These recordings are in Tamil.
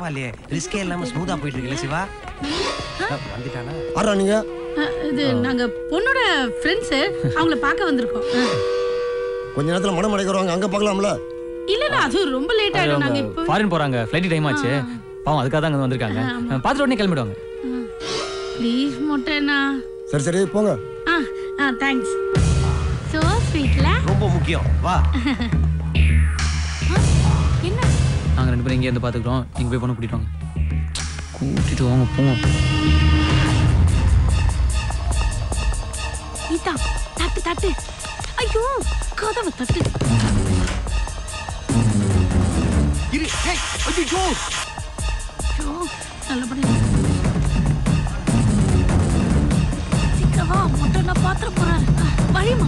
பரவாயில்லையே ரிஸ்கே இல்லாம ஸ்மூத்தா போயிட்டு இருக்குல்ல சிவா அஹ், வந்துட்டானா ஆறா நீங்க அஹ், இது நாங்க பொண்ணோட ஃப்ரெண்ட்ஸ் அவங்கள பார்க்க வந்திருக்கோம் அஹ். கொஞ்ச நேரத்துல மனம் அடைக்கிறவங்க அங்க பார்க்கலாம்ல இல்ல இல்ல அது ரொம்ப லேட் ஆயிடும் நாங்க இப்போ ஃபாரின் போறாங்க ஃப்ளைட் டைம் ஆச்சு பாவம் அதுக்காக தான் அங்க வந்திருக்காங்க பார்த்துட்டு உடனே கிளம்பிடுவாங்க ப்ளீஸ் மொட்டைண்ணா சரி சரி போங்க ஆ ஆ தேங்க்ஸ் சோ ஸ்வீட்ல ரொம்ப முக்கியம் வா என்ன நாங்க ரெண்டு பேரும் இங்கே இருந்து பாத்துக்கிறோம் நீங்க போய் பொண்ணு கூட்டிட்டு வாங்க கூட்டிட்டு வாங்க போங்க கீதா தட்டு தட்டு ஐயோ கதவை தட்டு இரு ஏய், ஐயோ ஐயோ நல்லபடியா சீக்கிரம் வா மொட்டைண்ணா பாத்திர போறாரு வழிமா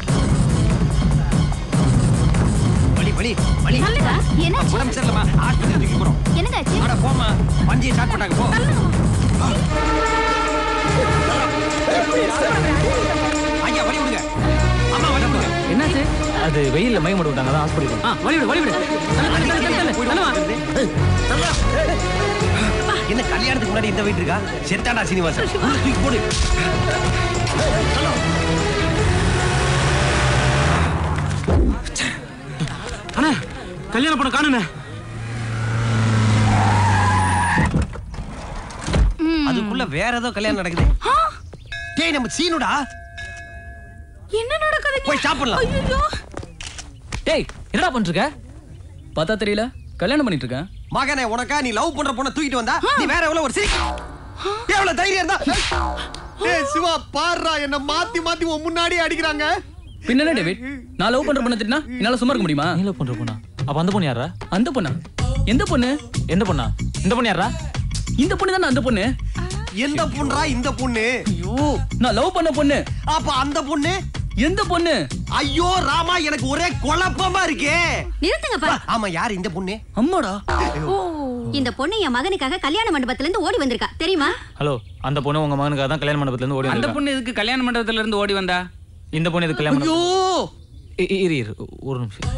வலி வலி வலி நல்லதா என்ன உடம்பு சரியில்லம்மா ஹாஸ்பிட்டல் தூக்கி போறோம் என்னங்க அட போம்மா வண்டியை ஸ்டார்ட் பண்ணாங்க போ ஐயா வழி விடுங்க அம்மா வழி விடுங்க என்னாச்சு அது வெயில்ல மயம் போட்டு விட்டாங்க அதான் ஹாஸ்பிட்டல் ஆ வழி விடு வழி விடு தள்ளு, தள்ளு, தள்ளு, தள்ளு, தள்ளு, தள்ளு வா. என்ன கல்யாணத்துக்கு முன்னாடி இந்த வீட்டு இருக்கா செத்தாடா சீனிவாசன் உள்ள தூக்கி போடு அண்ணா கல்யாண படம் காணுண்ணே அதுக்குள்ள வேற ஏதோ கல்யாணம் நடக்குது டேய் நம்ம சீனுடா என்ன நடக்குதுங்க போய் சாப்பிடலாம் ஐயோ டேய் என்னடா பண்ணிட்டு இருக்க பார்த்தா தெரியல கல்யாணம் பண்ணிட்டு இருக்கேன் மகனே உனக்கா நீ லவ் பண்ற பொண்ண தூக்கிட்டு வந்தா நீ வேற எவ்வளவு ஒரு சிரி எவ்வளவு தைரியம் இருந்தா ஏய் சிவா பாருடா என்ன மாத்தி மாத்தி உன் முன்னாடியே அடிக்கிறாங்க பின்ன என்ன டேவிட் நான் லவ் பண்ற பொண்ணு திட்டினா என்னால சும்மா இருக்க முடியுமா நீ லவ் பண்ற பொண்ணா அப்ப அந்த பொண்ணு யாரா அந்த பொண்ணா எந்த பொண்ணு எந்த பொண்ணா இந்த பொண்ணு யாரா இந்த பொண்ணு தானே அந்த பொண்ணு எந்த பொண்ணுடா இந்த பொண்ணு ஐயோ நான் லவ் பண்ண பொண்ணு அப்ப அந்த பொண்ணு எந்த பொண்ணு ஐயோ ராமா எனக்கு ஒரே குழப்பமா இருக்கே நிறுத்துங்கப்பா ஆமா யார் இந்த பொண்ணு அம்மாடா இந்த பொண்ணு என் மகனுக்காக கல்யாண மண்டபத்துல இருந்து ஓடி வந்திருக்கா தெரியுமா ஹலோ அந்த பொண்ணு உங்க மகனுக்காக தான் கல்யாண மண்டபத்துல இருந்து ஓடி அந்த வந்திருக்கா. பொண்ணு எதுக்கு கல்யாண மண்டபத்துல இருந்து ஓடி வந்தா இந்த பொண்ணு எதுக்கு கல்யாணம் ஐயோ மண்டபம்? இ- இ- இரு இரு ஒரு நிமிஷம்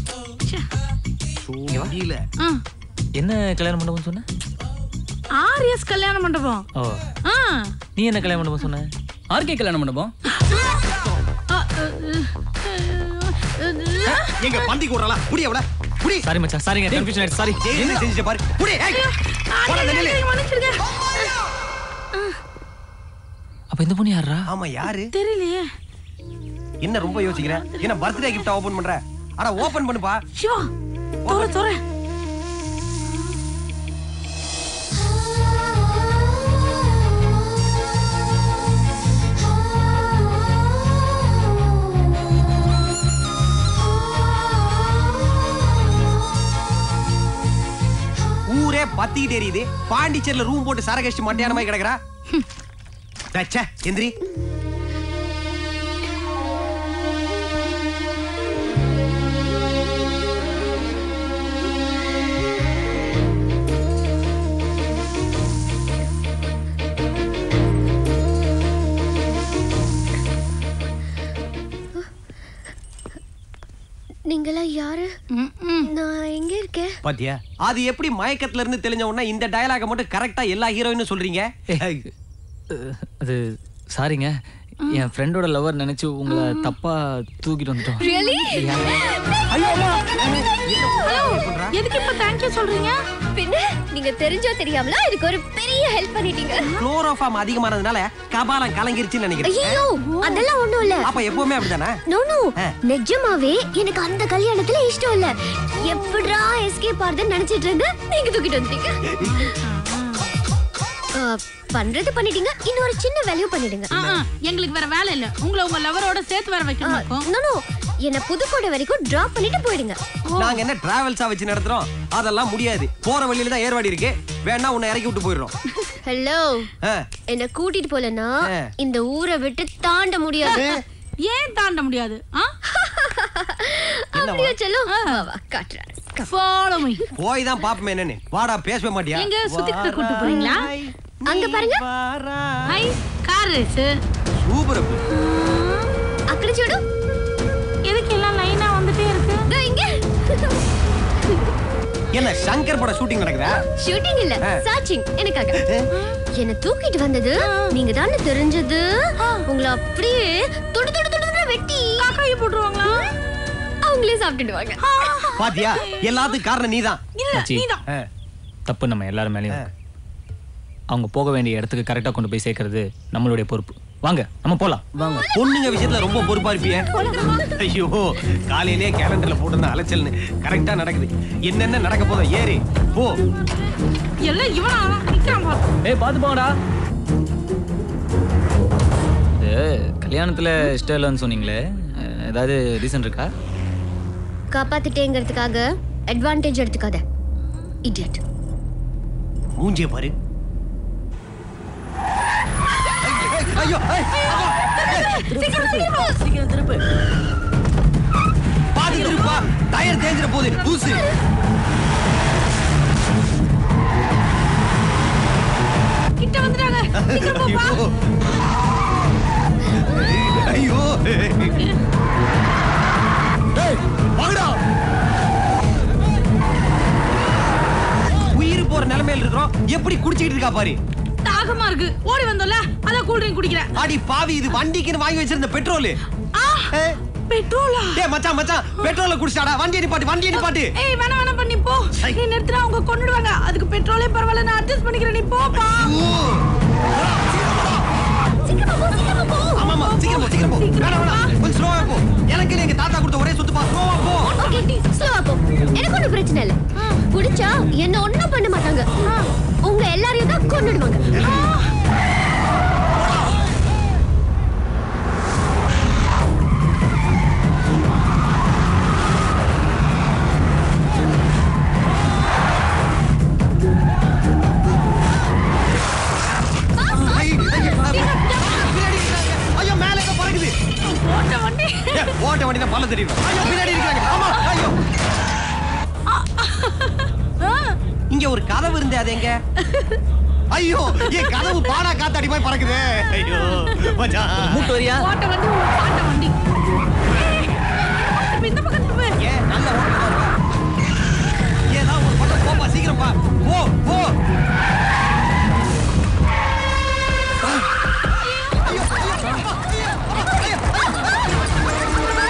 முடியல ஆ என்ன கல்யாண மண்டபம் சொன்ன ஆர்எஸ் கல்யாண மண்டபம் ஓ ஆ நீ என்ன கல்யாண மண்டபம் சொன்ன ஆர்கே கல்யாணம் மண்டபம் ஆ, அ, அ, அ, எங்க பந்தி கூடலா புடி அவள புடி சாரி மச்சான் சாரிங்க கன்ஃபியூஷன் ஆயிடுச்சு சாரி என்ன செஞ்சுட்ட பாரு புடி ஏய் போடா இந்த நில்லு. மன்னிச்சிருங்க அப்ப இந்த பொண்ணு யாரா ஆமா யாரு தெரியலையே என்ன ரொம்ப யோசிக்கிற என்ன பர்த்டே கிஃப்ட் ஓபன் பண்ற அட ஓபன் பண்ணுப்பா சிவா தோற தோற ஊரே பத்திக்கிட்டு எரியுது பாண்டிச்சேரியில ரூம் போட்டு சரகஷ்டி மட்டையான மாதிரி கிடக்குறா ச்சே, எந்திரி நீங்களா யாரு நான் எங்க இருக்கேன் பாத்தியா அது எப்படி மயக்கத்துல இருந்து தெரிஞ்ச உடனே இந்த டயலாக மட்டும் கரெக்டா எல்லா ஹீரோயினும் சொல்றீங்க அஹ், அது சாரிங்க என் ஃப்ரெண்டோட லவர் நினைச்சு உங்களை தப்பா தூக்கிட்டு வந்துட்டோம் ரியலி ஹலோ எதுக்கு இப்ப தேங்க்யூ சொல்றீங்க பின்ன நீங்க தெரிஞ்சோ தெரியாமல எனக்கு ஒரு பெரிய ஹெல்ப் பண்ணிட்டீங்க குளோரோஃபார்ம் அதிகமானதுனால கபாலம் கலங்கிருச்சுன்னு நினைக்கிறேன் ஐயோ அதெல்லாம் ஒண்ணும் இல்ல அப்ப எப்பவுமே அப்படிதானே நோ நோ ஆ. நிஜமாவே எனக்கு அந்த கல்யாணத்துல இஷ்டம் இல்ல எப்படிடா எஸ்கேப் ஆறதுன்னு நினைச்சிட்டு இருந்தேன் நீங்க தூக்கிட்டு வந்துட்டீங்க ஆ, பண்றது பண்ணிட்டீங்க இன்னொரு சின்ன வேல்யூ பண்ணிடுங்க ஆ, ஆ, எங்களுக்கு வேற வேலை இல்ல உங்களை உங்க லவரோட சேர்த்து வர வைக்கணும் நோ நோ என்ன புதுக்கோட்டை வரைக்கும் டிராப் பண்ணிட்டு போயிடுங்க நாங்க என்ன டிராவல்ஸா வச்சு நடத்துறோம் அதெல்லாம் முடியாது போற வழியில தான் ஏர்வாடி இருக்கு வேணா உன்னை இறக்கி விட்டு போயிடுறோம் ஹலோ ஆ. என்ன கூட்டிட்டு போலனா ஆ. இந்த ஊரை விட்டு தாண்ட முடியாது ஏன் தாண்ட முடியாது ஆ அப்படியே செல்லும் வா, வா, காட்டுறேன் ஃபாலோ மீ போய் தான் பாப்போமே என்னன்னு வாடா பேசவே மாட்டியா எங்க சுத்திட்டு கூட்டு போறீங்களா அங்க பாருங்க ஹை கார் ரேஸ் சூப்பர் అక్కడ చూడు எதுக்கு எல்லாம் லைனா வந்துட்டே இருக்கு దో ఇంకే என்ன சங்கர் பட ஷூட்டிங் நடக்குதா ஷூட்டிங் இல்ல ஆ. சர்ச்சிங் எனக்காக என்ன தூக்கிட்டு வந்தது நீங்க தானே தெரிஞ்சது உங்களை அப்படியே தொடு தொடு தொடு தொடு வெட்டி காக்காயி போட்டுருவாங்களா அவங்களே சாப்பிட்டுடுவாங்க பாத்தியா எல்லாத்துக்கும் காரணம் நீதான் இல்ல மச்சி. நீதான் ஆ. தப்பு நம்ம எல்லாரும் மேலேயும் இருக்கு. அவங்க போக வேண்டிய இடத்துக்கு கரெக்டா கொண்டு போய் சேர்க்கறது நம்மளுடைய பொறுப்பு வாங்க நம்ம போலாம் வாங்க பொண்ணுங்க விஷயத்துல ரொம்ப பொறுப்பா இருப்பிய ஐயோ காலையிலேயே கேலண்டர்ல போட்டிருந்த அலைச்சல்னு கரெக்டா நடக்குது என்னென்ன நடக்க போதோ ஏறி போ எல்லாம் இவனா நிக்கிறான் பாரு ஏய் பாத்து போங்கடா இது கல்யாணத்துல இஷ்டம் இல்லைன்னு சொன்னீங்களே அஹ், ஏதாவது ரீசன் இருக்கா காப்பாத்திட்டேங்கிறதுக்காக அட்வான்டேஜ் எடுத்துக்காத இடியட் மூஞ்சிய பாரு ஐயோ ஐய், சீக்கிரம் திருப்பு பாதி திருப்பா டயர் தேஞ்சிட போகுது பூசு கிட்ட வந்துட்டாங்க சீக்கிரம் போப்பா ஐயோ ஐயோ வாங்கடா உயிர் போற நிலைமையில இருக்கிறோம் எப்படி குடிச்சிட்டு இருக்கா பாரு தாகமா இருக்கு ஓடி வந்தோம்ல அதான் கூல் ட்ரிங்க் குடிக்கிறேன் அடி பாவி இது வண்டிக்குன்னு வாங்கி வச்சிருந்த பெட்ரோல் ஆ பெட்ரோலா டேய் மச்சான் மச்சான் பெட்ரோல குடிச்சாடா வண்டியை நிப்பாட்டு வண்டியை நிப்பாட்டு ஏய் வேணாம் வேணாம் பண்ணி போ நீ நிறுத்தினா அவங்க கொன்னுடுவாங்க அதுக்கு பெட்ரோலே பரவாயில்ல நான் அட்ஜஸ்ட் பண்ணிக்கிறேன் நீ போப்பா ஆமா ஆமா சீக்கிரம் போ சீக்கிரம் போ வேணாம் வேணாம் கொஞ்சம் ஸ்லோவா போ எனக்கு இல்ல எங்க தாத்தா கொடுத்த ஒரே சொத்துப்பா ஸ்லோவா போ ஓகே ஸ்லோவா போ எனக்கு ஒண்ணும் பிரச்சனை இல்ல புடிச்சா என்ன ஒண்ணும் பண்ண மாட்டாங்க உங்க எல்லாரையும் தான் கொன்னுடுவாங்க ஐய், ஐய், பின்னாடி இருக்காங்க. ஐயோ மேல ஏதோ பறக்குது ஓட்ட வண்டி ஏய், ஓட்ட வண்டி தான் பல்ல தெரியும் ஐயோ பின்னாடி இருக்காங்க ஆமா ஐயோ இங்க ஒரு கதவு இருந்தே அது எங்க ஐயோ என் கதவு பாடா காத்தாடி போய் பறக்குது ஐயோ மச்சான் மூட்டு வரியா ஓட்ட வண்டி உங்க பாட்ட வண்டி ஏய், இப்ப இந்த பக்கம் திரும்பு ஏன் நல்ல ஓட்டமா இருக்கா ஏதாவது ஒரு பக்கம் போப்பா சீக்கிரம் பா போ போ ஐயோ, ஐயோ, ஐயோ, ஐயோ, ஐயோ.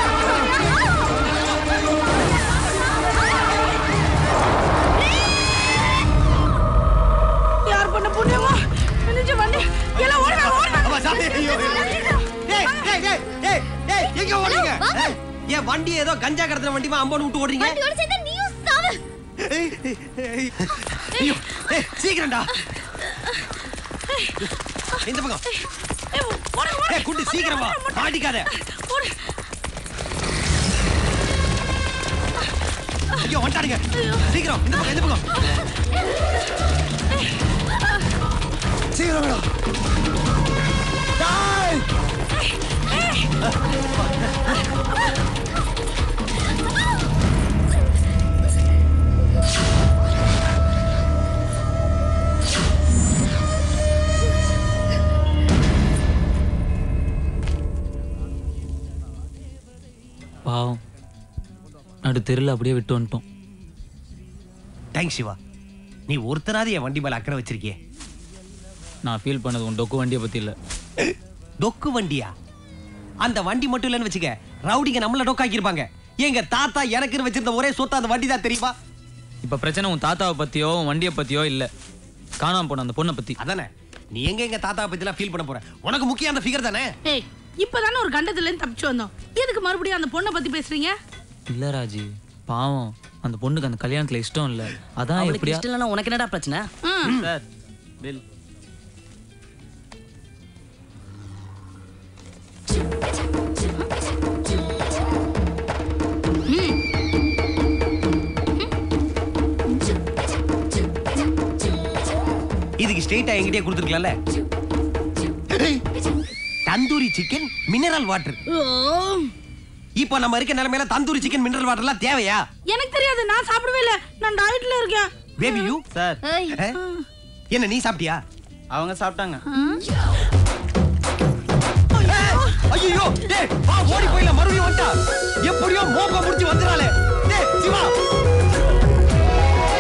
யார் பண்ண புண்ணியமா நினைச்ச வண்டி எல்லாம் ஓடுறாங்க ஓடுறாங்க ஆமா, சாமி, ஐயோ, ஐயோ. ஏய், ஏய், ஏய், ஏய், ஏய், எங்க ஓடுறீங்க வாங்க. ஏய், ஏன் வண்டி ஏதோ கஞ்சா கடத்துற வண்டிமா அம்பன் விட்டு ஓடுறீங்க வண்டியோட சேர்ந்து நீயும் சாவு ஏய், ஏய், ஏய். ஐயோ, ஏய், சீக்கிரம்டா இந்த பக்கம் ஏய், ஓடு, ஓடு. ஏய், குண்டு சீக்கிரமா மாட்டிக்காத ஓடு. ஐயோ வந்துட்டானுங்க சீக்கிரம் இந்த பக்கம் இந்த பக்கம் சீக்கிரம் வேணும் டேய்! பாவம் நடு தெருல அப்படியே விட்டு வந்துட்டோம் தேங்க்ஸ் சிவா நீ ஒருத்தராவது என் வண்டி மேல அக்கறை வச்சிருக்கியே நான் ஃபீல் பண்ணது உன் டொக்கு வண்டியை பத்தி இல்ல டொக்கு வண்டியா அந்த வண்டி மட்டும் இல்லைன்னு வச்சுக்க ரவுடிங்க நம்மள டொக்காக்கியிருப்பாங்க எங்க தாத்தா எனக்குன்னு வச்சிருந்த ஒரே சொத்து அந்த வண்டி தான் தெரியுமா இப்ப பிரச்சனை உன் தாத்தாவை பத்தியோ உன் வண்டியை பத்தியோ இல்ல காணாம போன அந்த பொண்ணை பத்தி அதானே நீ எங்க எங்க தாத்தா பத்திலாம் ஃபீல் பண்ண போற உனக்கு முக்கியம் அந்த ஃபிகர் தானே ஏய் இப்பதானே ஒரு கண்டத்துல இருந்து தப்பிச்சு வந்தோம் எதுக்கு மறுபடியும் அந்த பொண்ணை பத்தி பேசுறீங்க இல்ல ராஜி பாவம் அந்த பொண்ணுக்கு அந்த கல்யாணத்துல இஷ்டம் இல்ல அதான் அவளுக்கு எப்படியா இஷ்டம் இல்லைன்னா உனக்கு என்னடா பிரச்சனை ம். சார் பில் இதுக்கு ஸ்ட்ரெயிட்டா என்கிட்டயே கொடுத்துருக்கலாம்ல தந்தூரி சிக்கன் மினரல் வாட்டர் ஓ, இப்போ நம்ம இருக்க நிலைமையில தந்தூரி சிக்கன் மினரல் வாட்டர்லாம் தேவையா எனக்கு தெரியாது நான் சாப்பிடவே இல்ல நான் டயட்ல இருக்கேன் பேபி யூ சார் ஏய் என்ன நீ சாப்பிட்டியா அவங்க சாப்பிட்டாங்க ஐயோ டேய் வா ஓடி போயில மறுபடியும் வந்துட்டா எப்படியோ மோப்ப முடிச்சு வந்துறாளே டேய் சிவா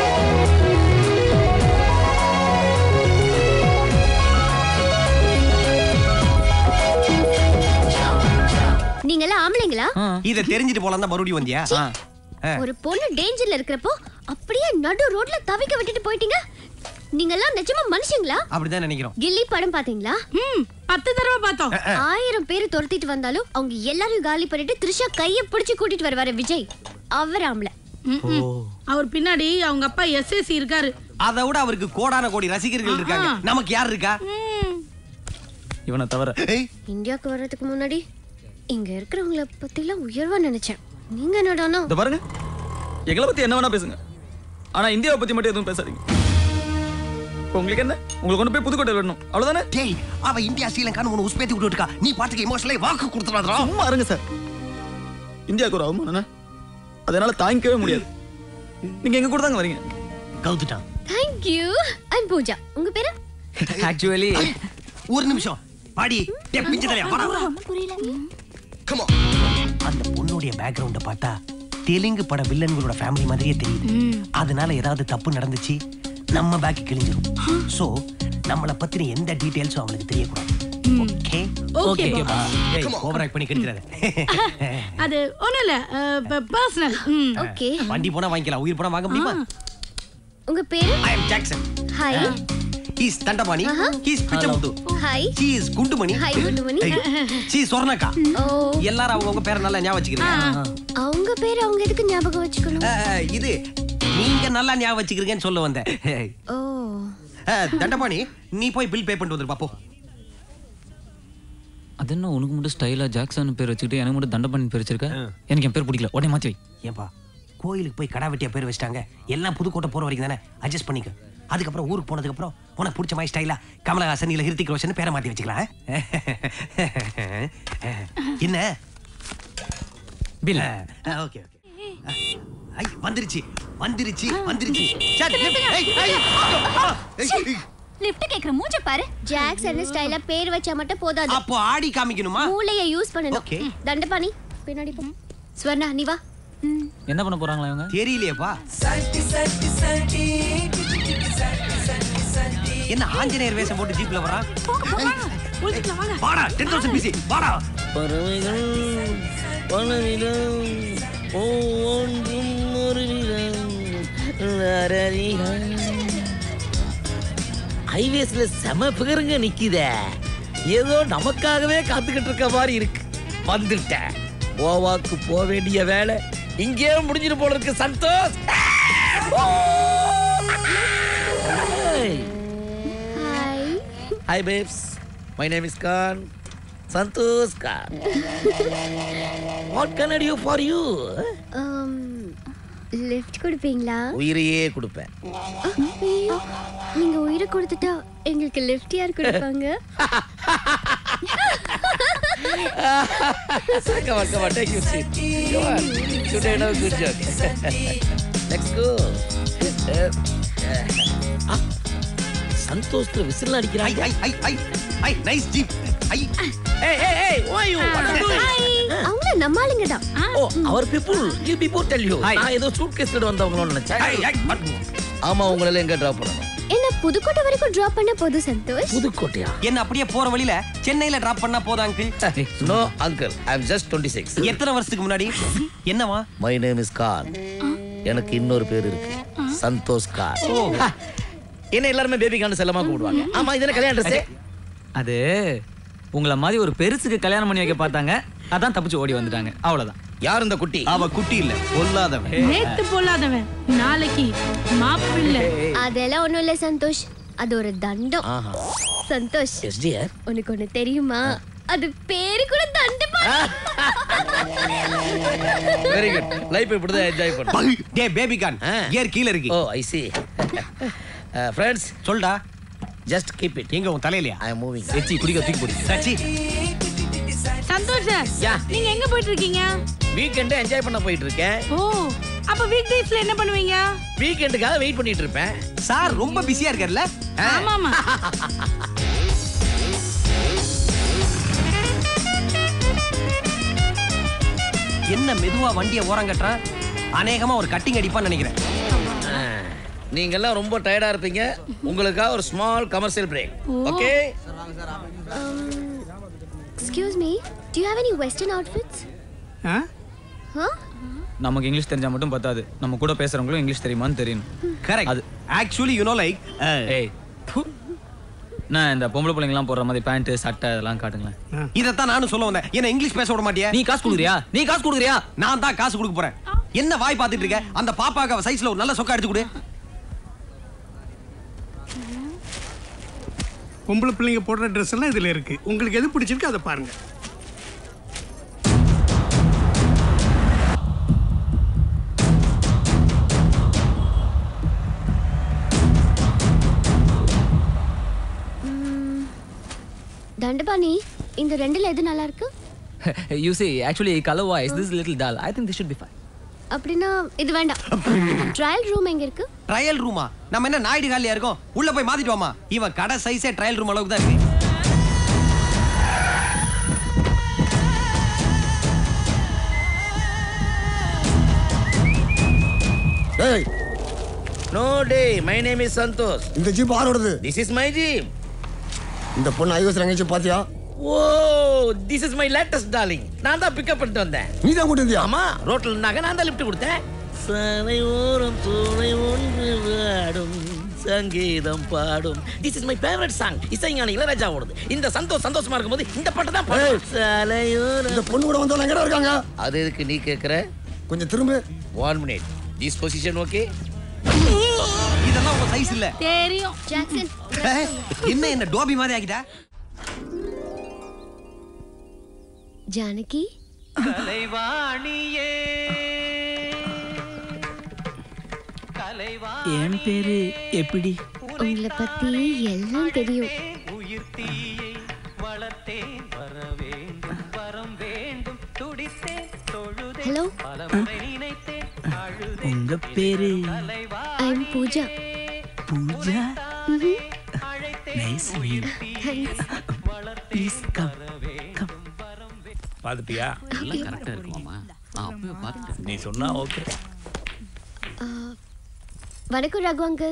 நீங்க எல்லாம் ஆம்பளைங்களா இத தெரிஞ்சுட்டு போலாம் தான் மறுபடியும் வந்தியா ஆ. ஆ. ஒரு பொண்ணு டேஞ்சர்ல இருக்கிறப்போ அப்படியே நடு ரோட்ல தவிக்க விட்டுட்டு போயிட்டீங்க நீங்க எல்லாம் நிஜமா மனுஷங்களா அப்படிதான் நினைக்கிறோம் கில்லி படம் பாத்தீங்களா ம் பத்து தடவை பார்த்தோம் ஆயிரம் பேர் துரத்திட்டு வந்தாலும் அவங்க எல்லாரையும் காலி பண்ணிட்டு த்ரிஷா கைய பிடிச்சு கூட்டிட்டு வருவாரு விஜய் அவர் ஆம்பளை ம், ம். அவர் பின்னாடி அவங்க அப்பா எஸ்எஸ்சி இருக்காரு அதை விட அவருக்கு கோடான கோடி ரசிகர்கள் இருக்காங்க நமக்கு யார் இருக்கா ம். இவனை தவிர இந்தியாவுக்கு வர்றதுக்கு முன்னாடி இங்க இருக்கிறவங்கள பத்தி எல்லாம் உயர்வா நினைச்சேன் நீங்க என்னடானா இந்த பாருங்க எங்களை பத்தி என்ன வேணா பேசுங்க ஆனா இந்தியாவை பத்தி மட்டும் எதுவும் பேசாதீங்க இப்போ உங்களுக்கு என்ன உங்களுக்கு கொண்டு போய் புதுக்கோட்டை விடணும் அவ்வளவுதானே டேய் அவ இந்தியா ஸ்ரீலங்கான்னு உன உஸ்பேத்தி விட்டு இருக்கா நீ பாட்டுக்கு இமோஷனலே வாக்கு கொடுத்துறாதடா சும்மா இருங்க சார் இந்தியாவுக்கு ஒரு அவமானம் அதனால தாங்கிக்கவே முடியாது நீங்க எங்க கூட தாங்க வரீங்க கவுத்துட்டான் தேங்க் யூ ஐம் பூஜா உங்க பேரு ஆக்சுவலி ஒரு நிமிஷம் பாடி டே பிஞ்சு தலையா வாடா Come on. அந்த பொண்ணுடைய பேக்ரவுண்ட பார்த்தா தெலுங்கு பட வில்லன்களோட ஃபேமிலி மாதிரியே தெரியுது அதனால ஏதாவது தப்பு நடந்துச்சு நம்ம பேக் கிழிஞ்சிரும் சோ நம்மள பத்தின எந்த டீடைல்ஸும் அவளுக்கு தெரியக்கூடாது ஓகே ஓகே பா. ஓவர் ஆக்ட் பண்ணி கெடுத்துறாரு அது ஒண்ணும் இல்ல பர்சனல் ம் ஓகே வண்டி போனா வாங்கிக்கலாம் உயிர் போனா வாங்க முடியுமா உங்க பேரு I am Jackson hi he's Dhandapani he's Pichamuthu hi she is Gundumani hi Gundumani she Sornakka ஓ எல்லாரும் அவங்க பேரை நல்லா ஞாபகம் வச்சுக்கிறீங்க அவங்க பேர் அவங்க எதுக்கு ஞாபகம் வச்சுக்கணும் அஹ், இது நீங்க நல்லா ஞாபகம் வச்சுக்கிறீங்கன்னு சொல்ல வந்தேன் ஓ அஹ், தண்டபாணி நீ போய் பில் பே பண்ணிட்டு வந்துருப்பா போ அது என்ன உனக்கு மட்டும் ஸ்டைலா ஜாக்சன் பேர் வச்சுக்கிட்டு எனக்கு மட்டும் தண்டபாணி பேர் வச்சிருக்க எனக்கு என் பேர் பிடிக்கல உடனே மாத்தி வை ஏன்பா கோயிலுக்கு போய் கடா வெட்டியா பேர் வச்சிட்டாங்க எல்லாம் புதுக்கோட்டை போற வரைக்கும் தானே அட்ஜஸ்ட் பண்ணிக்க அதுக்கப்புறம் ஊருக்கு போனதுக்கு அப்புறம் உனக்கு பிடிச்ச மாதிரி ஸ்டைலா கமலஹாசன் இல்ல ஹிருத்திக் ரோஷன் பேரை மாத்தி வச்சுக்கலாம் என்ன பில் ஓகே ஓகே ஐ வந்துருச்சு வந்துருச்சு வந்துருச்சு சரி, ஏய், ஏய், ஏய், லிஃப்ட் கேக்குற மூஞ்ச பாரு ஜாக்சன் ஸ்டைலா பேர் வச்சா மட்டும் போதாது அப்போ ஆடி காமிக்கணுமா மூளைய யூஸ் பண்ணணும் Okay. தண்டபாணி பின்னாடி போ ஸ்வர்ணா நீ வா என்ன பண்ண போறாங்களா இவங்க தெரியலையேப்பா என்ன ஆஞ்சநேயர் வேஷம் போட்டு ஜீப்ல வரான் ஒழிச்சுக்கலாம் வாங்க வாடா டென் தௌசண்ட் பிசி வாடா பறவைகள் பலவிதம் ஒவ்வொன்றும் ஒரு விதம் ஹைவேஸ்ல செம பிகருங்க நிக்குதே ஏதோ நமக்காகவே காத்துக்கிட்டு இருக்க மாதிரி இருக்கு வந்துட்டேன் கோவாக்கு போக வேண்டிய வேலை இங்கே முடிஞ்சிட்டு போல இருக்கு Santhosh hi hi babes my name is Khan Santhosh Khan what can I do for you lift கொடுப்பீங்களா உயிரையே கொடுப்பேன் ஐயோ, நீங்க உயிரை கொடுத்துட்டா எங்களுக்கு லிஃப்ட் யார் கொடுப்பாங்க come on, come on, take your seat. Come on. Today, no good joke. Let's go. ஆ, சந்தோஷ்ல விசில் ஐ அடிக்கிறாங்க ஐ ஐ ஐ ஐ நைஸ் ஜீப் ஐ ஏய் ஏய் ஏய் why you what are you doing அவங்க நம்ம ஆளுங்க தான் oh our people you people tell you Hi. நான் ஏதோ சூட் கேஸ் வந்தவங்களோன்னு ஐ நினைச்சேன் ஐ பட் ஆமா உங்களை எங்க டிராப் பண்ணணும் என்ன புதுக்கோட்டை வரைக்கும் டிராப் பண்ண போதும் சந்தோஷ் புதுக்கோட்டையா என்ன அப்படியே போற வழியில சென்னையில டிராப் பண்ணா போதா uncle no uncle I am just twenty six எத்தனை வருஷத்துக்கு முன்னாடி என்னவா மை நேம் இஸ் கான் எனக்கு இன்னொரு பேர் இருக்கு சந்தோஷ் கான் என்ன எல்லாருமே பேபி கான் செல்லமா கூப்பிடுவாங்க ஆமா இது என்ன கல்யாண ட்ரெஸ் அது உங்களை மாதிரி ஒரு பெருசுக்கு கல்யாணம் பண்ணி வைக்க பார்த்தாங்க அதான் தப்பிச்சு ஓடி வந்துட்டாங்க அவ்வளவுதான் யார் இந்த குட்டி அவ குட்டி இல்ல பொல்லாதவன் நேத்து பொல்லாதவன் நாளைக்கு மாப்பிள்ளை அதெல்லாம் ஒண்ணும் இல்ல சந்தோஷ் அது ஒரு தண்டம் ஆஹா சந்தோஷ் எஸ் டியர் உனக்கு ஒண்ணு தெரியுமா அது பேரு கூட தண்டமா வெரி குட் லைஃப் இப்படிதான் என்ஜாய் பண்ணும் டே பேபி கான் ஆ. கியர் கீழ இருக்கு ஓ ஐ சி ஃப்ரெண்ட்ஸ் சொல்டா ஜஸ்ட் கீப் இட் எங்க உன் தலையிலயா ஐ அம் மூவிங் எச்சி குடிக்க தூக்கி போடு சச்சி சந்தோஷ் Yeah. நீங்க எங்க போயிட்டு இருக்கீங்க வீக்கெண்ட் என்ஜாய் பண்ண போயிட்டு இருக்கேன் ஓ அப்ப வீக் டேஸ்ல என்ன பண்ணுவீங்க வீக்கெண்டுக்காக வெயிட் பண்ணிட்டு இருப்பேன் சார் ரொம்ப பிஸியா இருக்கார்ல ஆ. ஆமா ஆமா என்ன மெதுவா வண்டியை ஓரம் கட்டுறான் அநேகமா ஒரு கட்டிங் அடிப்பான்னு நினைக்கிறேன் நீங்க எல்லாம் ரொம்ப டயர்டா இருப்பீங்க உங்களுக்காக ஒரு small commercial break okay excuse me do you have any western outfits ஆ ஹா நமக்கு இங்கிலீஷ் தெரிஞ்சா மட்டும் பத்தாது நம்ம கூட பேசுறவங்களும் இங்கிலீஷ் தெரியுமான்னு தெரியணும் கரெக்ட் அது ஆக்சுவலி யூ நோ லைக் ஏய் ப்பு. நான் இந்த பொம்பளை பிள்ளைங்கலாம் போடுற மாதிரி பேண்ட் சட்டை இதெல்லாம் காட்டுங்களேன் இதத்தான் நானும் சொல்ல வந்தேன் என்ன இங்கிலீஷ் பேச விட மாட்டியா நீ காசு கொடுக்குறியா நீ காசு கொடுக்குறியா நான் தான் காசு கொடுக்க போறேன் என்ன வாய் பார்த்துட்டு இருக்க அந்த பாப்பாக்கு சைஸ்ல ஒரு நல்ல சொக்கா எடுத்து கொடு பொம்பளை பிள்ளைங்க போடுற ட்ரெஸ் எல்லாம் இதுல இருக்கு உங்களுக்கு எது பிடிச்சிருக்கு அதை பாருங்க தண்டபாணி இந்த ரெண்டுல எது நல்லா இருக்கு you see actually colour wise this little dull I think this should be fine அப்படின்னா இது வேண்டாம் ட்ரையல் ரூம் எங்க இருக்கு ட்ரையல் ரூமா நம்ம என்ன நாயுடு காலியா இருக்கோம் உள்ள போய் மாத்திட்டு வாமா இவன் கடை சைஸே ட்ரையல் ரூம் அளவுக்கு தான் இருக்கு ஏய் நோ டே மை நேம் இஸ் சந்தோஷ் இந்த ஜீப் ஆரோடது திஸ் இஸ் மை ஜீம் இந்த பொண்ணு ஐவஸ் ரங்கச்சி பாத்தியா oh this is my latest darling நான் தான் பிக்கப் பண்ணிட்டு வந்தேன் நீ தான் கூட்டு வந்தியா ஆமா ரோட்ல இருந்தாங்க நான் தான் லிஃப்ட் கொடுத்தேன் சாலை ஓரம் சோலை ஒன்று வாடும் சங்கீதம் பாடும் this is my favourite song இசைஞானி இளையராஜா ஓடுது இந்த சந்தோஷ் சந்தோஷமா இருக்கும்போது இந்த பாட்டு தான் பாடுவேன். சாலையோரம் இந்த பொண்ணு கூட வந்தவங்க எங்கடா இருக்காங்க அது எதுக்கு நீ கேக்குற கொஞ்சம் திரும்ப one minute this position okay இதெல்லாம் உங்க சைஸ் இல்ல தெரியும் ஜாக்சன் ஏய், என்ன என்ன டோபி மாதிரி ஆக்கிட்ட ஜானகி என் பேரு எப்படி உங்களை பத்தி எல்லாம் தெரியும் ஹலோ உங்க பேரு I am Pooja Pooja nice name please come come பார்த்துட்டியா கரெக்டா இருக்குமாமா அப்பவே பார்த்துட்டேன் நீ சொன்னா ஓகே வணக்கம் ரகு அங்கிள்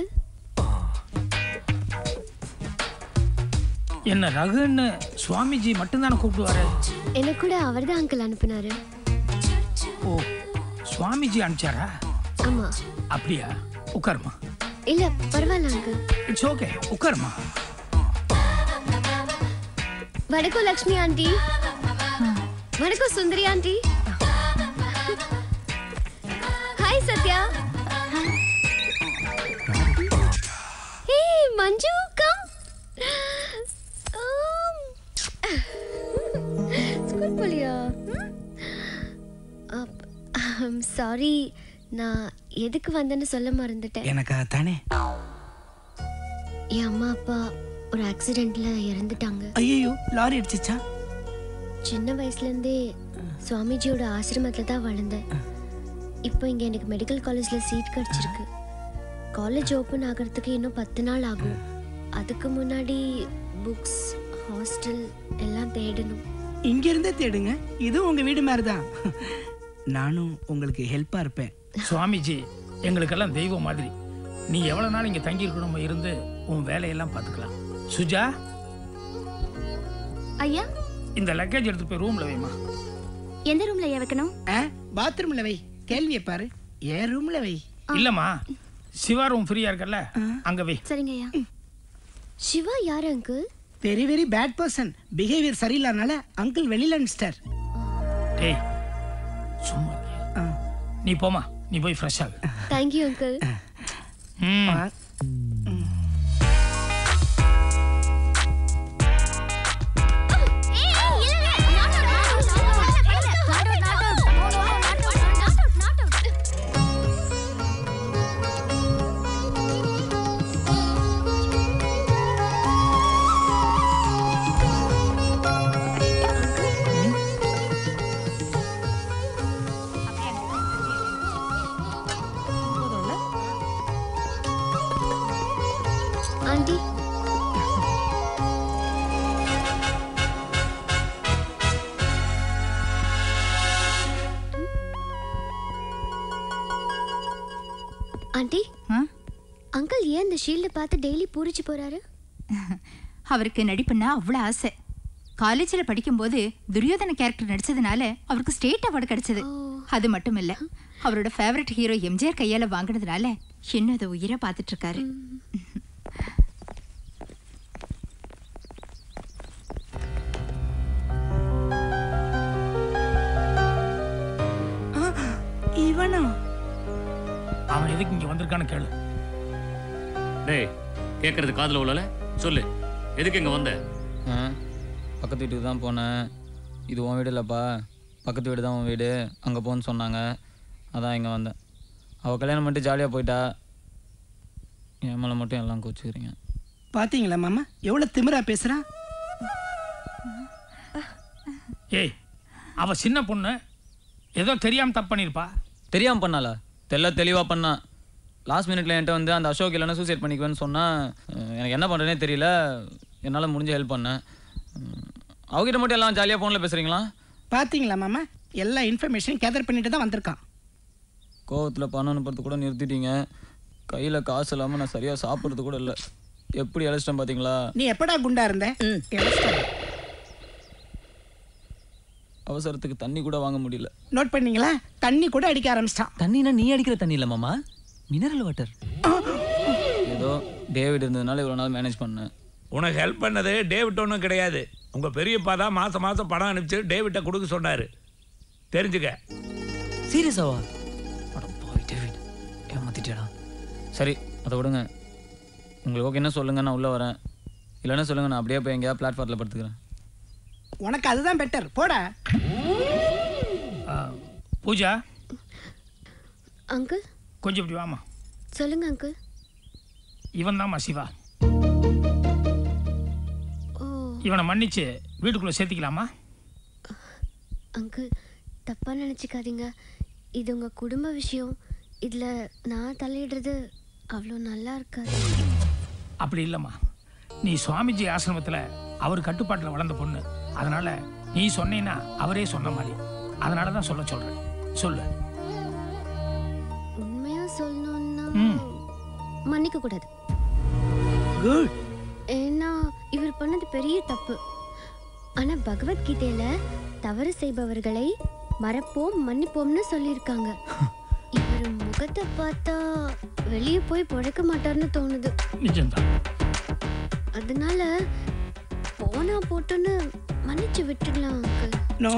என்ன ரகுன்னு சுவாமிஜி மட்டும்தானே கூப்பிடுவாரு என்ன கூட அவர் தான் அங்கிள் அனுப்புனாரு ஓ சுவாமிஜி அனுப்பிச்சாரா ஆமா அப்படியா உட்காருமா இல்ல பரவாயில்ல அங்கிள் இட்ஸ் ஓகே உட்காருமா வணக்கம் லக்ஷ்மி ஆண்டி வணக்கம் Sundari aunty hi Sathya hey Manju come school போலியா சாரி நான் எதுக்கு வந்தேன்னு சொல்ல மறந்துட்டேன் எனக்கா தானே என் அம்மா அப்பா ஒரு ஆக்சிடென்ட்ல இறந்துட்டாங்க ஐயோ லாரி அடிச்சிச்சா சின்ன வயசுல இருந்தே சுவாமிஜியோட ஆசிரமத்துல தான் வளர்ந்தேன் இப்போ இங்க எனக்கு மெடிக்கல் காலேஜ்ல சீட் கிடைச்சிருக்கு காலேஜ் ஓபன் ஆகிறதுக்கு இன்னும் பத்து நாள் ஆகும் அதுக்கு முன்னாடி புக்ஸ் ஹாஸ்டல் எல்லாம் தேடணும் இங்க இருந்தே தேடுங்க இது உங்க வீடு மாதிரி தான் நானும் உங்களுக்கு ஹெல்ப்பா இருப்பேன் சுவாமிஜி எங்களுக்கெல்லாம் தெய்வம் மாதிரி நீ எவ்வளவு நாள் இங்க தங்கி இருக்கணுமோ இருந்து உன் வேலையெல்லாம் பார்த்துக்கலாம் சுஜா ஐயா இந்த லக்கேஜ் எடுத்து போய் ரூம்ல வைமா எந்த ரூம்ல ஐயா வைக்கணும் பாத்ரூம்ல வை கேள்வியை பாரு என் ரூம்ல வை இல்லம்மா சிவா ரூம் ஃப்ரீயா இருக்கல்ல அங்க வை சரிங்க ஐயா சிவா யார் uncle very very bad person behaviour சரியில்லாதனால அங்கிள் வெளியில அனுப்பிச்சிட்டார் டேய் சும்மா இரு. நீ போமா நீ போய் ஃப்ரெஷ் ஆகு தேங்க்யூ அங்கிள் ம் ஆண்டி ஆண்டி அங்கிள் ஏன் இந்த ஷீல்ட பார்த்து டெய்லி பூரிச்சு போறாரு அவருக்கு நடிப்புன்னா அவ்வளோ ஆசை காலேஜில் படிக்கும்போது துரியோதன கேரக்டர் நடிச்சதுனால அவருக்கு ஸ்டேட் அவார்டு கிடைச்சது அது மட்டும் இல்ல அவரோட ஃபேவரட் ஹீரோ எம்ஜிஆர் கையால வாங்கினதுனால இன்னும் அதை உயிரை பார்த்துட்டு இருக்காரு இவனா அவன் எதுக்கு இங்க வந்திருக்கான்னு கேளு டேய் கேட்கறது காதுல உள்ளல சொல்லு எதுக்கு இங்க வந்த ஆ பக்கத்து வீட்டுக்கு தான் போனேன் இது உன் வீடு இல்லைப்பா பக்கத்து வீடு தான் உன் வீடு அங்கே போன்னு சொன்னாங்க அதான் இங்கே வந்தேன் அவள் கல்யாணம் பண்ணிட்டு ஜாலியாக போயிட்டா என் மேலே மட்டும் எல்லாம் கோச்சுக்கிறீங்க பாத்தீங்களா மாமா எவ்வளவு திமிரா பேசுறான் ஏய் அவ சின்ன பொண்ணு ஏதோ தெரியாம தப்பு பண்ணிருப்பா தெரியாமல் பண்ணாளா தெல்ல தெளிவாக பண்ணா லாஸ்ட் மினிட்ல என்கிட்ட வந்து அந்த அசோக் இல்லைன்னா சூசைட் பண்ணிக்குவேன்னு சொன்னால் எனக்கு என்ன பண்ணுறேனே தெரியல என்னால் முடிஞ்ச ஹெல்ப் பண்ணேன் உம், அவகிட்ட மட்டும் எல்லாம் ஜாலியாக ஃபோனில் பேசுகிறீங்களா பாத்தீங்களா மாமா எல்லா இன்ஃபர்மேஷன் கேதர் பண்ணிட்டு தான் வந்திருக்கான் கோவத்தில் பணம் அனுப்புறது கூட நிறுத்திட்டீங்க கையில் காசு இல்லாமல் நான் சரியாக சாப்பிட்றது கூட இல்லை எப்படி இழைச்சிட்டேன் பார்த்தீங்களா நீ எப்படா குண்டா இருந்த எவ்வளவு அவசரத்துக்கு தண்ணி கூட வாங்க முடியல நோட் பண்ணீங்களா தண்ணி கூட அடிக்க ஆரம்பிச்சிட்டான் தண்ணினா நீ அடிக்கிற தண்ணி இல்லை மாமா மினரல் வாட்டர் ஏதோ டேவிட் இருந்ததுனால இவ்வளோ நாள் மேனேஜ் பண்ணேன் உனக்கு ஹெல்ப் பண்ணது டேவிட் ஒன்றும் கிடையாது உங்கள் பெரியப்பா தான் மாதம் மாதம் பணம் அனுப்பிச்சு டேவிட்டை கொடுக்க சொன்னார் தெரிஞ்சுக்க சீரியஸாவா டேவிட் ஏமாத்திட்டேடா சரி அதை விடுங்க உங்களுக்கு ஓகே என்ன சொல்லுங்க நான் உள்ளே வரேன் இல்லைன்னா சொல்லுங்க நான் அப்படியே போய் எங்கேயா பிளாட்ஃபார்மில் படுத்துக்கிறேன் உனக்கு அதுதான் பெட்டர் போடா பூஜா அங்கிள் கொஞ்சம் இப்படி வாமா சொல்லுங்க அங்கிள் இவன் தான்மா சிவா ஓ இவனை மன்னிச்சு வீட்டுக்குள்ள சேர்த்திக்கலாமா அங்கிள் தப்பா நினச்சிக்காதீங்க இது உங்க குடும்ப விஷயம் இதுல நான் தலையிடுறது அவ்வளோ நல்லா இருக்காது அப்படி இல்லைம்மா நீ சுவாமிஜி ஆசிரமத்தில் அவர் கட்டுப்பாட்டில் வளர்ந்த பொண்ணு அதனால நீ சொன்னீன்னா அவரே சொன்ன மாதிரி அதனால தான் சொல்ல சொல்கிறேன் சொல்லு உண்மையா சொல்லணும்னா ம் மன்னிக்க கூடாது குட் ஏன்னா இவர் பண்ணது பெரிய தப்பு ஆனா பகவத்கீதையில தவறு செய்பவர்களை மறப்போம் மன்னிப்போம்னு சொல்லியிருக்காங்க இவர் முகத்தை பார்த்தா வெளியே போய் பொழைக்க மாட்டார்னு தோணுது நிஜம்தான் அதனால போனா போட்டுன்னு மன்னிச்சு விட்டுடலாம் அங்கிள் நோ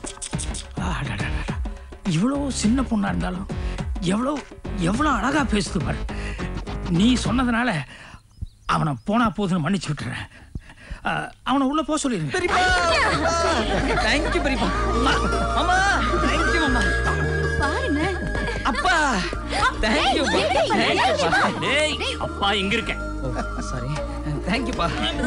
இவ்வளோ சின்ன பொண்ணா இருந்தாலும் எவ்வளோ எவ்வளோ அழகா பேசுது பாரு நீ சொன்னதுனால அவனை போனா போதுன்னு மன்னிச்சு விட்டுறேன் அஹ், அவனை உள்ள போக சொல்லிருங்க தேங்க்யூ பெரியப்பா அம்மா தேங்க்யூ அம்மா பாருங்க அப்பா தேங்க்யூ தேங்க்யூப்பா டேய் அப்பா இங்க இருக்கேன் சாரி தேங்க்யூப்பா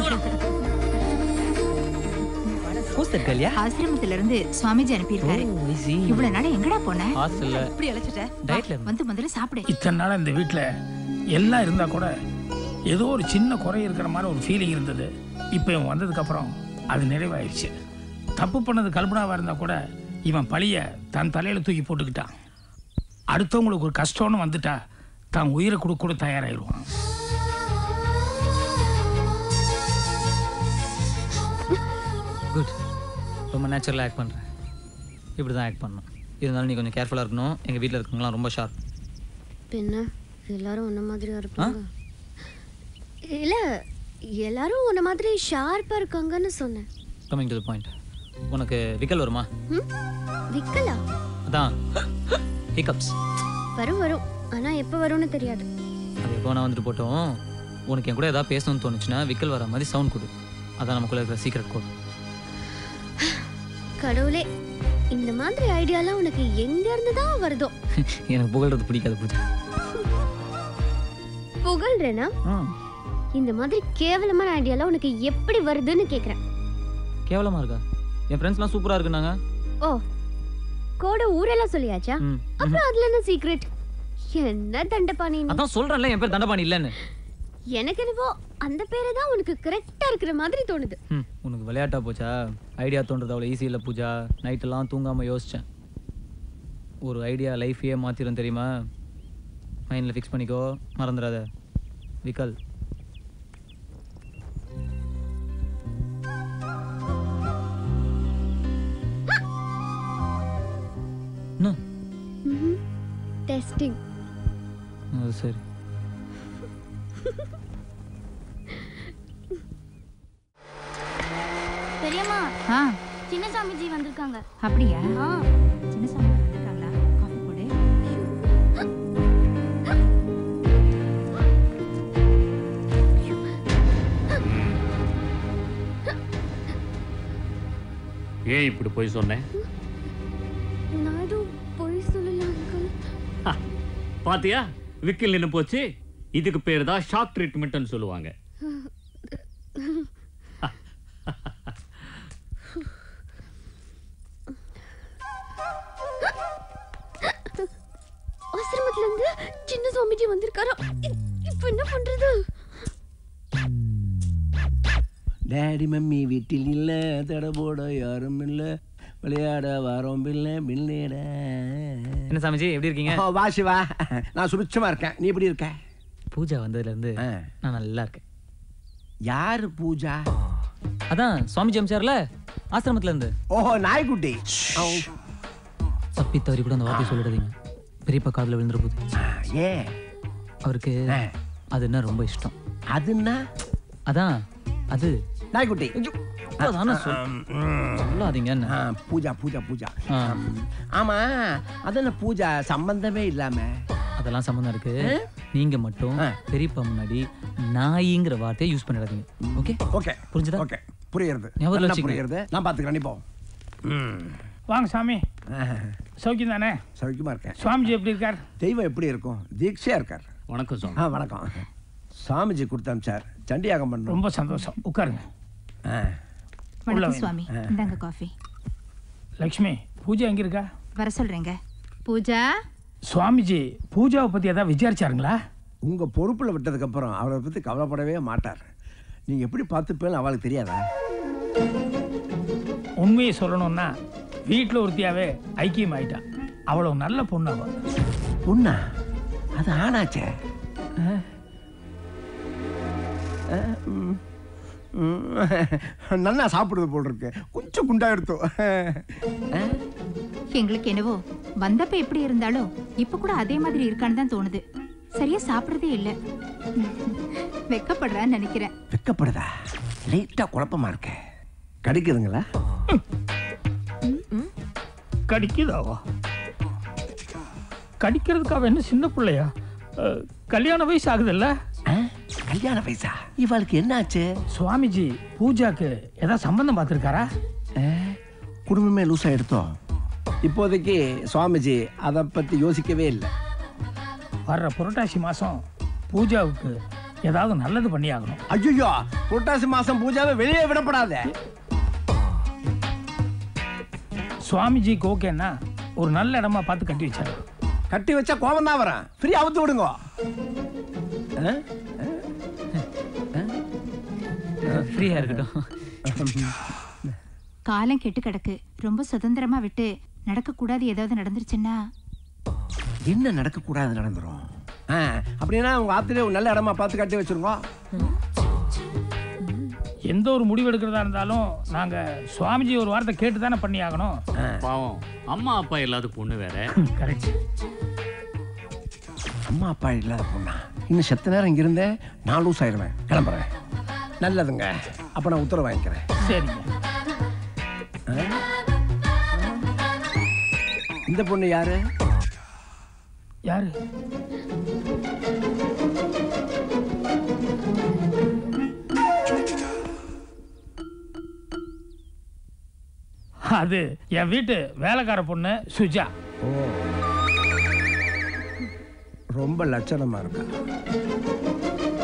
Who's that girl, yeah? ஆசிரமத்துல இருந்து சுவாமிஜி அனுப்பியிருக்காரு Oh, I see. இவ்வளவு நாள் எங்கடா போன ஹாஸ்டல்ல இப்படி அழைச்சிட்ட டயட்ல வந்து முதல்ல சாப்பிடு இத்தனை நாள் இந்த வீட்டில் எல்லாம் இருந்தால் கூட ஏதோ ஒரு சின்ன குறை இருக்கிற மாதிரி ஒரு ஃபீலிங் இருந்தது இப்போ இவன் வந்ததுக்கப்புறம் அது நிறைவாயிருச்சு தப்பு பண்ணது கல்பனாவாக இருந்தால் கூட இவன் பழிய தன் தலையில் தூக்கி போட்டுக்கிட்டான் அடுத்தவங்களுக்கு ஒரு கஷ்டம்னு வந்துட்டா தான் உயிரை கொடுக்க கூட தயாராகிடுவான் குட் ரொம்ப நேச்சுரலாக ஆக்ட் பண்ணுறேன் இப்படி தான் ஆக்ட் பண்ணணும் இருந்தாலும் நீ கொஞ்சம் கேர்ஃபுல்லாக இருக்கணும் எங்கள் வீட்டில் இருக்கவங்களாம் ரொம்ப ஷார்ப் பின்ன எல்லாரும் உன்ன மாதிரியா இருப்பாங்க இல்ல எல்லாரும் உன்ன மாதிரி ஷார்ப்பா இருக்காங்கன்னு சொன்னேன் கமிங் டு த பாயிண்ட் உனக்கு விக்கல் வருமா ம்? விக்கலா அதான் ஹிக்கப்ஸ் வரும் வரும் ஆனா எப்ப வரும்னு தெரியாது அது எப்போ நான் வந்துட்டு போட்டோம் உனக்கு என் கூட ஏதாவது பேசணும்னு தோணுச்சுன்னா விக்கல் வர மாதிரி சவுண்ட் கொடு அதான் நமக்குள்ள இருக்கிற சீக்ரெட் கோட் கடவுளே இந்த மாதிரி ஐடியாலாம் உனக்கு எங்க இருந்து தான் வருதோ எனக்கு புகழ்றது பிடிக்காது பூஜா புகழ்றேனா இந்த மாதிரி கேவலமான ஐடியாலாம் உனக்கு எப்படி வருதுன்னு கேக்குறேன் கேவலமாக இருக்கா என் ஃப்ரெண்ட்ஸ்லாம் சூப்பராக இருக்குனாங்க ஓ கோட ஊரெல்லாம் சொல்லியாச்சா ம். அப்புறம் அதுல என்ன சீக்ரெட் என்ன தண்டபாணி நீ? அதான் சொல்கிறேன்ல என் பேர் தண்டபாணி இல்லைன்னு எனக்கு என்னவோ அந்த பேரு தான் உனக்கு கரெக்டா இருக்கிற மாதிரி தோணுது ம் உனக்கு விளையாட்டா போச்சா ஐடியா தோன்றது அவ்வளோ ஈஸி இல்லை பூஜா நைட்டெல்லாம் தூங்காமல் யோசித்தேன் ஒரு ஐடியா லைஃபையே மாற்றிடும் தெரியுமா மைண்டில் ஃபிக்ஸ் பண்ணிக்கோ மறந்துடாத விக்கல் என்ன டெஸ்டிங் அது சரி பெரியம்மா ஆ சின்ன சாமிஜி வந்திருக்காங்க அப்படியா ஆ சின்ன சாமி வந்திருக்காங்களா காஃபி போடு ஏன் இப்படி போய் சொன்னேன் நான் எதுவும் பொய் சொல்லல அங்கிள் பாத்தியா விக்கில் நின்று போச்சு இதுக்கு பேர் தான் ஷாக் ட்ரீட்மெண்ட்னு சொல்லுவாங்க ஆசிரமத்துல இருந்து சின்ன சுவாமிஜி வந்திருக்காரா இ- இப்ப என்ன பண்றது டேடி மம்மி வீட்டில் இல்ல தட போட யாரும் இல்ல விளையாட வரோம் பிள்ளை பிள்ளைட என்ன சாமிஜி எப்படி இருக்கீங்க வா சிவா நான் சுபிட்சமா இருக்கேன் நீ எப்படி இருக்க பூஜா வந்ததுல இருந்து நான் நல்லா இருக்கேன் யாரு பூஜா அதான் சுவாமிஜி அமிச்சார்ல ஆசிரமத்துல இருந்து ஓஹோ நாய்க்குட்டி தப்பி தவறி கூட அந்த வார்த்தையை சொல்லிடாதீங்க பெரியப்பா காதுல விழுந்துற போகுது ஏன் அவருக்கு அதுன்னா ரொம்ப இஷ்டம் அதுன்னா அதான் அது நாய்க்குட்டி அதானே சொல்- சொல்லாதீங்க என்ன ஆ, பூஜா பூஜா பூஜா ஆ. ஆமா அதென்ன பூஜா சம்பந்தமே இல்லாம அதெல்லாம் சம்மந்தம் இருக்கு நீங்க மட்டும் பெரியப்பா முன்னாடி நாயிங்கிற வார்த்தையை யூஸ் பண்ணிடாதீங்க ஓகே ஓகே புரிஞ்சுதா ஓகே புரியுறது ஞாபகம் நல்லா வச்சுக்கங்க. புரியுறது நான் பாத்துக்கிறேன் நீ போ வாங்க சாமி சௌக்கியம் தானே சௌக்கியமா இருக்கேன் சுவாமிஜி எப்படி இருக்கார் தெய்வம் எப்படி இருக்கும் தீட்சையா இருக்கார் வணக்கம் சுவாமி ஆ வணக்கம் சாமிஜி கொடுத்தாம் சார் சண்டியாகம் பண்ணோம் ரொம்ப சந்தோஷம் உட்காருங்க உள்ள வணக்கம் வைங்க. சுவாமி இந்தாங்க காஃபி லக்ஷ்மி பூஜா எங்க இருக்கா வர சொல்றேங்க பூஜா சுவாமிஜி பூஜாவை பத்தி ஏதாவது விசாரிச்சாருங்களா உங்க பொறுப்புல விட்டதுக்கு அப்புறம் அவரை பத்தி கவலைப்படவே மாட்டார் நீங்க எப்படி பார்த்துப்பேன்னு அவளுக்கு தெரியாதா உண்மையை சொல்லணும்னா வீட்டில் ஒருத்தியாவே ஐக்கியம் ஆயிட்டா அவ்வளவு நல்ல பொண்ணு அவ பொண்ணா அது ஆனாச்சே ஆ? ஆ, ம். ம். நல்லா சாப்பிடுறது போல் இருக்கு கொஞ்சம் குண்டா எடுத்தோம் எங்களுக்கு என்னவோ வந்தப்ப எப்படி இருந்தாலும் இப்ப கூட அதே மாதிரி இருக்கான்னு தான் தோணுது சரியா சாப்பிடுறதே இல்ல வெக்கப்படுறான்னு நினைக்கிறேன் வெக்கப்படுதா லைட்டா குழப்பமா இருக்க கிடைக்குதுங்களா கடிக்குதாவா கடிக்கிறதுக்கு அவ என்ன சின்ன பிள்ளையா அஹ், கல்யாண வயசு ஆகுதுல்ல கல்யாண வயசா இவளுக்கு என்னாச்சு சுவாமிஜி பூஜாக்கு ஏதாவது சம்பந்தம் பார்த்துருக்காரா குடும்பமே லூசா எடுத்தோம் இப்போதைக்கு சுவாமிஜி அதை பத்தி யோசிக்கவே இல்லை வர்ற புரட்டாசி மாசம் பூஜாவுக்கு ஏதாவது நல்லது பண்ணி ஆகணும் ஐயோ புரட்டாசி மாசம் பூஜாவை வெளியே விடப்படாத சுவாமிஜிக்கு ஓகேன்னா ஒரு நல்ல இடமா பார்த்து கட்டி வச்சாரு கட்டி வச்சா கோபம் தான் வரேன் ஃப்ரீ அவுத்து விடுங்க ஆ? ஃப்ரீயா இருக்கட்டும் காலம் கெட்டு கிடக்கு ரொம்ப சுதந்திரமா விட்டு நடக்க கூடாது ஏதாவது நடந்துருச்சுன்னா என்ன நடக்கக்கூடாது நடந்துரும் ஆ, அப்படின்னா உங்க ஆத்திலே ஒரு நல்ல இடமா பார்த்து கட்டி வச்சிருங்க எந்த ஒரு முடிவு எடுக்கிறதா இருந்தாலும் நாங்க சுவாமிஜி ஒரு வார்த்தை கேட்டு தானே பண்ணி ஆகணும் பாவம் அம்மா அப்பா இல்லாத பொண்ணு வேற கரெக்ட் அம்மா அப்பா இல்லாத பொண்ணா இன்னும் செத்த நேரம் இங்க இருந்தேன் நான் லூஸ் ஆயிடுவேன் கிளம்புறேன் நல்லதுங்க அப்ப நான் உத்தரவு வாங்கிக்கிறேன் சரிங்க ஆ? இந்த பொண்ணு யாரு யாரு அது என் வீட்டு வேலைக்கார பொண்ணு சுஜா ஓ ரொம்ப லட்சணமா இருக்கா